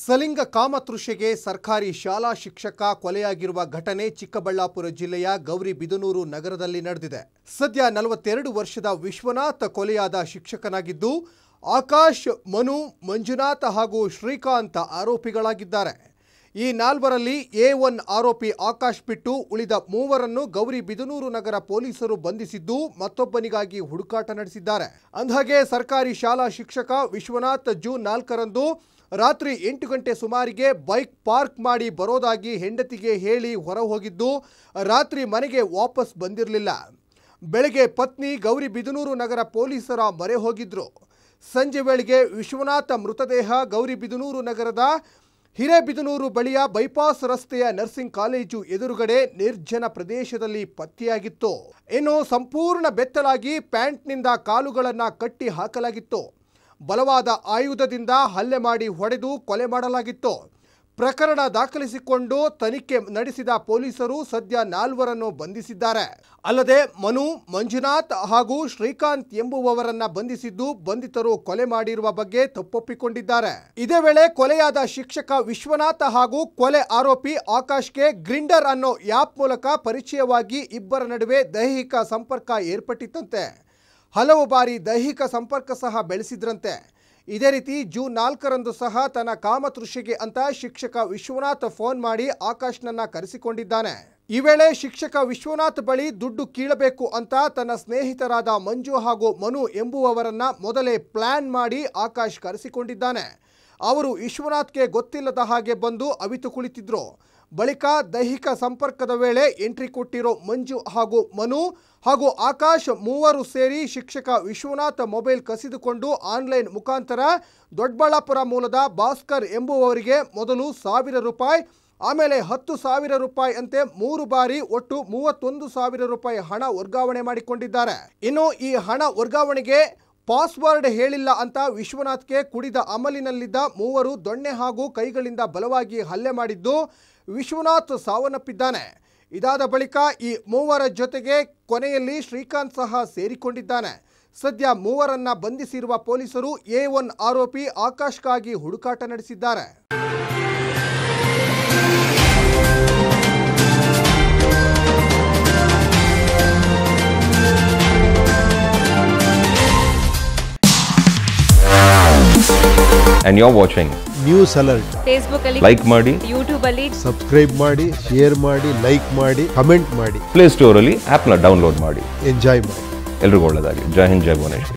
ಸಲಿಂಗ ಕಾಮತೃಷೆಗೆ ಸರ್ಕಾರಿ ಶಾಲಾ ಶಿಕ್ಷಕ ಕೊಲೆಯಾಗಿರುವ ಘಟನೆ ಚಿಕ್ಕಬಳ್ಳಾಪುರ ಜಿಲ್ಲೆಯ ಗೌರಿಬಿದನೂರು ನಗರದಲ್ಲಿ ನಡೆದಿದೆ ಸದ್ಯ ನಲವತ್ತೆರಡು ವರ್ಷದ ವಿಶ್ವನಾಥ್ ಕೊಲೆಯಾದ ಶಿಕ್ಷಕನಾಗಿದ್ದು ಆಕಾಶ್ ಮನು ಮಂಜುನಾಥ್ ಹಾಗೂ ಶ್ರೀಕಾಂತ್ ಆರೋಪಿಗಳಾಗಿದ್ದಾರೆ ಈ ನಾಲ್ವರಲ್ಲಿ ಎ ಒನ್ ಆರೋಪಿ ಆಕಾಶ್ ಬಿಟ್ಟು ಉಳಿದ ಮೂವರನ್ನು ಗೌರಿಬಿದನೂರು ನಗರ ಪೊಲೀಸರು ಬಂಧಿಸಿದ್ದು ಮತ್ತೊಬ್ಬನಿಗಾಗಿ ಹುಡುಕಾಟ ನಡೆಸಿದ್ದಾರೆ ಅಂದಹಾಗೆ ಸರ್ಕಾರಿ ಶಾಲಾ ಶಿಕ್ಷಕ ವಿಶ್ವನಾಥ್ ಜೂನ್ ನಾಲ್ಕರಂದು ರಾತ್ರಿ ಎಂಟು ಗಂಟೆ ಸುಮಾರಿಗೆ ಬೈಕ್ ಪಾರ್ಕ್ ಮಾಡಿ ಬರೋದಾಗಿ ಹೆಂಡತಿಗೆ ಹೇಳಿ ಹೊರ ಹೋಗಿದ್ದು ರಾತ್ರಿ ಮನೆಗೆ ವಾಪಸ್ ಬಂದಿರಲಿಲ್ಲ ಬೆಳಗ್ಗೆ ಪತ್ನಿ ಗೌರಿಬಿದನೂರು ನಗರ ಪೊಲೀಸರ ಮೊರೆ ಹೋಗಿದ್ರು ಸಂಜೆ ವೇಳೆಗೆ ವಿಶ್ವನಾಥ ಮೃತದೇಹ ಗೌರಿಬಿದನೂರು ನಗರದ ಹಿರೇಬಿದನೂರು ಬಳಿಯ ಬೈಪಾಸ್ ರಸ್ತೆಯ ನರ್ಸಿಂಗ್ ಕಾಲೇಜು ಎದುರುಗಡೆ ನಿರ್ಜನ ಪ್ರದೇಶದಲ್ಲಿ ಪತ್ತೆಯಾಗಿತ್ತು ಇನ್ನು ಸಂಪೂರ್ಣ ಬೆತ್ತಲಾಗಿ ಪ್ಯಾಂಟ್ನಿಂದ ಕಾಲುಗಳನ್ನು ಕಟ್ಟಿ ಹಾಕಲಾಗಿತ್ತು ಬಲವಾದ ಆಯುಧದಿಂದ ಹಲ್ಲೆ ಮಾಡಿ ಹೊಡೆದು ಕೊಲೆ ಮಾಡಲಾಗಿತ್ತು ಪ್ರಕರಣ ದಾಖಲಿಸಿಕೊಂಡು ತನಿಖೆ ನಡೆಸಿದ ಪೊಲೀಸರು ಸದ್ಯ ನಾಲ್ವರನ್ನು ಬಂಧಿಸಿದ್ದಾರೆ ಅಲ್ಲದೆ ಮನು ಮಂಜುನಾಥ್ ಹಾಗೂ ಶ್ರೀಕಾಂತ್ ಎಂಬುವವರನ್ನ ಬಂಧಿಸಿದ್ದು ಬಂಧಿತರು ಕೊಲೆ ಮಾಡಿರುವ ಬಗ್ಗೆ ತಪ್ಪೊಪ್ಪಿಕೊಂಡಿದ್ದಾರೆ ಇದೇ ವೇಳೆ ಕೊಲೆಯಾದ ಶಿಕ್ಷಕ ವಿಶ್ವನಾಥ ಹಾಗೂ ಕೊಲೆ ಆರೋಪಿ ಆಕಾಶ್ಗೆ ಗ್ರಿಂಡರ್ ಅನ್ನೋ ಆ್ಯಪ್ ಮೂಲಕ ಪರಿಚಯವಾಗಿ ಇಬ್ಬರ ನಡುವೆ ದೈಹಿಕ ಸಂಪರ್ಕ ಏರ್ಪಟ್ಟಿತ್ತಂತೆ ಹಲವು ಬಾರಿ ದೈಹಿಕ ಸಂಪರ್ಕ ಸಹ ಬೆಳೆಸಿದ್ರಂತೆ ಇದೇ ರೀತಿ ಜೂನ್ ನಾಲ್ಕರಂದು ಸಹ ತನ್ನ ಕಾಮತೃಷಿಗೆ ಅಂತ ಶಿಕ್ಷಕ ವಿಶ್ವನಾಥ್ ಫೋನ್ ಮಾಡಿ ಆಕಾಶ್ನನ್ನ ಕರೆಸಿಕೊಂಡಿದ್ದಾನೆ ಈ ವೇಳೆ ಶಿಕ್ಷಕ ವಿಶ್ವನಾಥ್ ಬಳಿ ದುಡ್ಡು ಕೀಳಬೇಕು ಅಂತ ತನ್ನ ಸ್ನೇಹಿತರಾದ ಮಂಜು ಹಾಗೂ ಮನು ಎಂಬುವವರನ್ನ ಮೊದಲೇ ಪ್ಲಾನ್ ಮಾಡಿ ಆಕಾಶ್ ಕರೆಸಿಕೊಂಡಿದ್ದಾನೆ ಅವರು ವಿಶ್ವನಾಥ್ಗೆ ಗೊತ್ತಿಲ್ಲದ ಹಾಗೆ ಬಂದು ಅವಿತು ಕುಳಿತಿದ್ರು ಬಳಿಕ ದೈಹಿಕ ಸಂಪರ್ಕದ ವೇಳೆ ಎಂಟ್ರಿ ಕೊಟ್ಟಿರೋ ಮಂಜು ಹಾಗೂ ಮನು ಹಾಗೂ ಆಕಾಶ್ ಮೂವರು ಸೇರಿ ಶಿಕ್ಷಕ ವಿಶ್ವನಾಥ್ ಮೊಬೈಲ್ ಕಸಿದುಕೊಂಡು ಆನ್ಲೈನ್ ಮುಖಾಂತರ ದೊಡ್ಡಬಳ್ಳಾಪುರ ಮೂಲದ ಭಾಸ್ಕರ್ ಎಂಬುವವರಿಗೆ ಮೊದಲು ಸಾವಿರ ರೂಪಾಯಿ ಆಮೇಲೆ ಹತ್ತು ಸಾವಿರ ರೂಪಾಯಿ ಅಂತೆ ಮೂರು ಬಾರಿ ಒಟ್ಟು ಮೂವತ್ತೊಂದು ಸಾವಿರ ರೂಪಾಯಿ ಹಣ ವರ್ಗಾವಣೆ ಮಾಡಿಕೊಂಡಿದ್ದಾರೆ ಇನ್ನು ಈ ಹಣ ವರ್ಗಾವಣೆಗೆ ಪಾಸ್ವರ್ಡ್ ಹೇಳಿಲ್ಲ ಅಂತ ವಿಶ್ವನಾಥ್ಗೆ ಕುಡಿದ ಅಮಲಿನಲ್ಲಿದ್ದ ಮೂವರು ದೊಣ್ಣೆ ಹಾಗೂ ಕೈಗಳಿಂದ ಬಲವಾಗಿ ಹಲ್ಲೆ ಮಾಡಿದ್ದು ವಿಶ್ವನಾಥ್ ಸಾವನ್ನಪ್ಪಿದ್ದಾನೆ ಇದಾದ ಬಳಿಕ ಈ ಮೂವರ ಜೊತೆಗೆ ಕೊನೆಯಲ್ಲಿ ಶ್ರೀಕಾಂತ್ ಸಹ ಸೇರಿಕೊಂಡಿದ್ದಾನೆ ಸದ್ಯ ಮೂವರನ್ನ ಬಂಧಿಸಿರುವ ಪೊಲೀಸರು ಎ ಒನ್ ಆರೋಪಿ ಆಕಾಶ್ಗಾಗಿ ಹುಡುಕಾಟ ನಡೆಸಿದ್ದಾರೆ and you're watching. News alert Facebook ಅಲ್ಲಿ Like ಮಾಡಿ ಯೂಟ್ಯೂಬ್ ಅಲ್ಲಿ ಸಬ್ಸ್ಕ್ರೈಬ್ ಮಾಡಿ ಶೇರ್ ಮಾಡಿ ಲೈಕ್ ಮಾಡಿ ಕಮೆಂಟ್ ಮಾಡಿ ಪ್ಲೇ ಸ್ಟೋರಲ್ಲಿ ಆ್ಯಪ್ನ ಡೌನ್ಲೋಡ್ ಮಾಡಿ ಎಂಜಾಯ್ ಮಾಡಿ ಎಲ್ರಿಗೂ ಒಳ್ಳೆಯದಾಗಲಿ ಜೈ ಹಿಂದ್ ಜೈ ಭುವನೇಶ್ವರಿ